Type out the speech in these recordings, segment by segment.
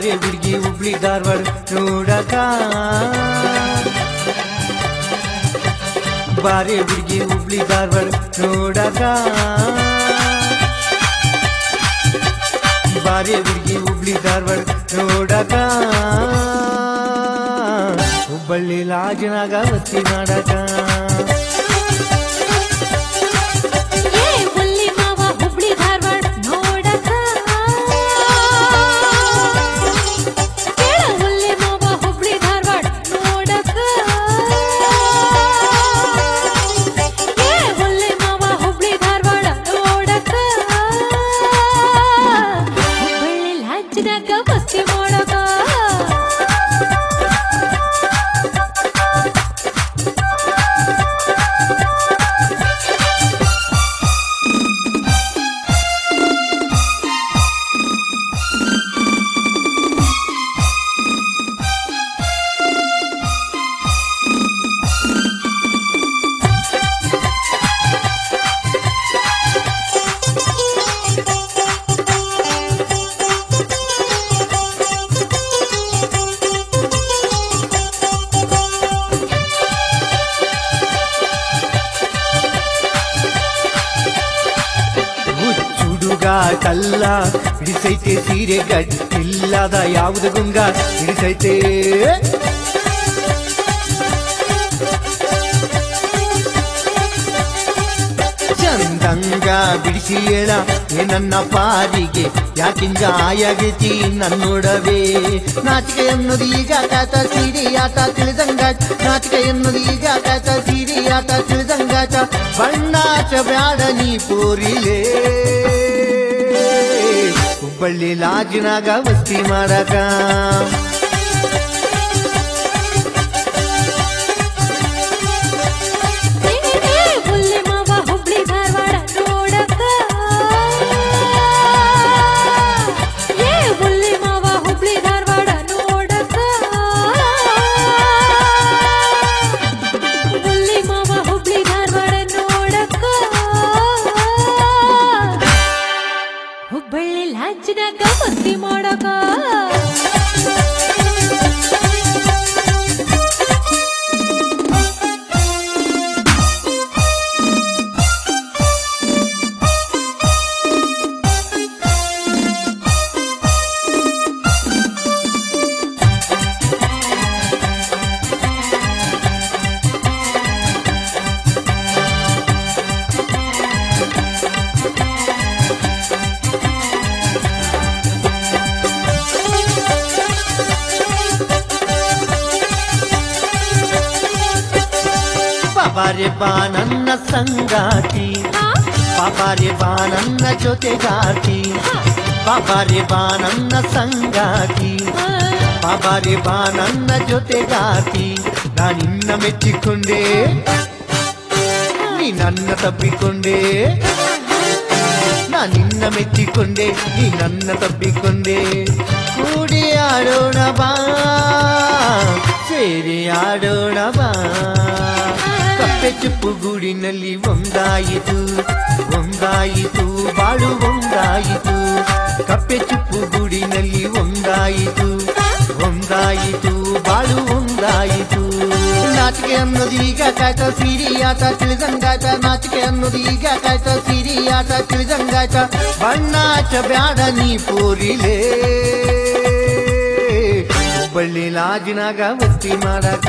ಬಾರಿ ಹುಡುಗಿ ಹುಬ್ಳಿ ಧಾರವಾಡ ನೋಡಕ ಬಾರಿ ಹುಡುಗಿ ಹುಬ್ಳಿ ಧಾರವಾಡ ನೋಡಕ ಬಾರಿ ಹುಡುಗಿ ಹುಬ್ಳಿ ಧಾರವಾಡ ನೋಡಕ ಹುಬ್ಬಳ್ಳಿ ಲಾಜನಾಗ ವಸ್ತಿ ಮಾಡಕ ಏ ಹುಲ್ಲಿ ಮಾವ ಹುಬ್ಳಿ ಧಾರವಾಡ ನೋಡಕ ಕೇಳ ಹುಲ್ಲಿ ಮಾವ ಹುಬ್ಳಿ ಧಾರವಾಡ ನೋಡಕ ಏ ಹುಲ್ಲಿ ಮಾವ ಹುಬ್ಳಿ ಧಾರವಾಡ ನೋಡಕ ಹುಬ್ಬಳ್ಳಿ ಲಾಂಛನಾಗ ಮಸ್ತಿ ಮಾಡಕ ಹುಚ್ಚುಡುಗ ಕಲ್ಲ ಹಿಡಿಸೈತೆ ಸೀರೆ ಗಟ್ಟಿಲ್ಲದ ಯಾವುದು ಗುಂಗ ಹಿಡಿಸೈತೆ ಚಂದಂಗ ಬಿಡಿಸಿ ಹೇಳ ಏ ನನ್ನ ಪಾರಿಗೆ ಯಾಕಿಂಗ ಆಯಾಗಿತಿ ನನ್ನೊಡವೆ ನಾಚಿಕೆ ಎನ್ನುವುದು ಈಗ ಕಾತ ಸೀರಿಯಾಟ ತಿಳಿದಂಗಾಟ ನಾಚಿಕೆ ಎನ್ನುವುದು ಈಗ ಕಾತ ಸೀರಿಯಾಟ ತಿಳಿದಂಗಾಟ ಬಣ್ಣಾಚ ಬ್ಯಾಡ ನೀ ಪೋರಿಲೇ ಹುಬ್ಬಳ್ಳಿ ಲಾಜಿನಾಗ ವಸ್ತಿ ಮಾಡಕ ಏ ಹುಲ್ಲಿ ಮಾವ ಹುಬ್ಳಿ ಧಾರವಾಡ ನೋಡಕ ಏ ಹುಲ್ಲಿ ಮಾವ ಹುಬ್ಳಿ ಧಾರವಾಡ ನೋಡಕ ಹುಲ್ಲಿ ಮಾವ ಹುಬ್ಳಿ ಧಾರವಾಡ ನೋಡಕ ಹುಬ್ಬಳ್ಳಿ ಲಾಂಛನಾಗ ಮಸ್ತಿ ಮಾಡಕ ಬಾಬಾರೆ ಬಾ ನನ್ನ ಸಂಗಾತಿ ಹಾ ಬಾಬಾರೆ ಬಾ ನನ್ನ ಜೊತೆಗಾತಿ ಬಾಬಾರೆ ಬಾ ನನ್ನ ಸಂಗಾತಿ ಹಾ ಬಾಬಾರೆ ಬಾ ನನ್ನ ಜೊತೆಗಾತಿ ನಾನಿನ್ನ ಮೆಚ್ಚಿಕೊಂಡೆ ನೀ ನನ್ನ ತಪ್ಪಿಕೊಂಡೆ ನಾನಿನ್ನ ಮೆಚ್ಚಿಕೊಂಡೆ ನೀ ನನ್ನ ತಪ್ಪಿಕೊಂಡೆ ಕೂಡಿ ಆಡೋಣ ಬಾ ಸೇರಿ ಆಡೋಣ ಬಾ ಕಪ್ಪೆ ಚುಪ್ಪು ಗೂಡಿನಲ್ಲಿ ಒಂದಾಯಿತು ಒಂದಾಯಿತು ಬಾಳು ಒಂದಾಯಿತು ಕಪ್ಪೆ ಚುಪ್ಪು ಗೂಡಿನಲ್ಲಿ ಒಂದಾಯಿತು ಒಂದಾಯಿತು ಬಾಳು ಒಂದಾಯಿತು ನಾಚಿಕೆ ಅನ್ನೋದು ಈಗ ಕಾಯ್ತ ಸಿರಿಯಾಟ ತಿಳಿದಂಗಾಟ ನಾಚಿಕೆ ಅನ್ನೋದು ಈಗ ಕಾಯ್ತ ಸಿರಿಯಾಟ ತಿಳಿದಂಗಾಟ ಬಣ್ಣಾಚ ಬ್ಯಾಡ ನೀ ಪೋರಿಲೇ ಹುಬ್ಬಳ್ಳಿ ಲಾಜಿನಾಗ ವಸ್ತಿ ಮಾಡಕ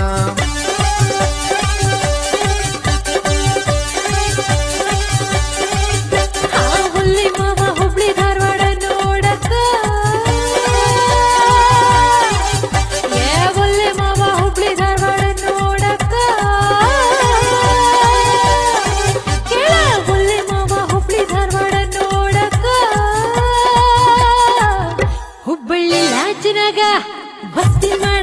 ಆ ಹುಲ್ಲಿ ಮಾವ ಹುಬ್ಳಿ ಧಾರವಾಡ ನೋಡಕ ಏ ಹುಲ್ಲಿ ಮಾವ ಹುಬ್ಳಿ ಧಾರವಾಡ ನೋಡಕ ಕೇಳ ಹುಲ್ಲಿ ಮಾವ ಹುಬ್ಳಿ ಧಾರವಾಡ ನೋಡಕ ಹುಬ್ಬಳ್ಳಿ ಲಾಂಛನಾಗ ಭಕ್ತಿ ಮಾಡ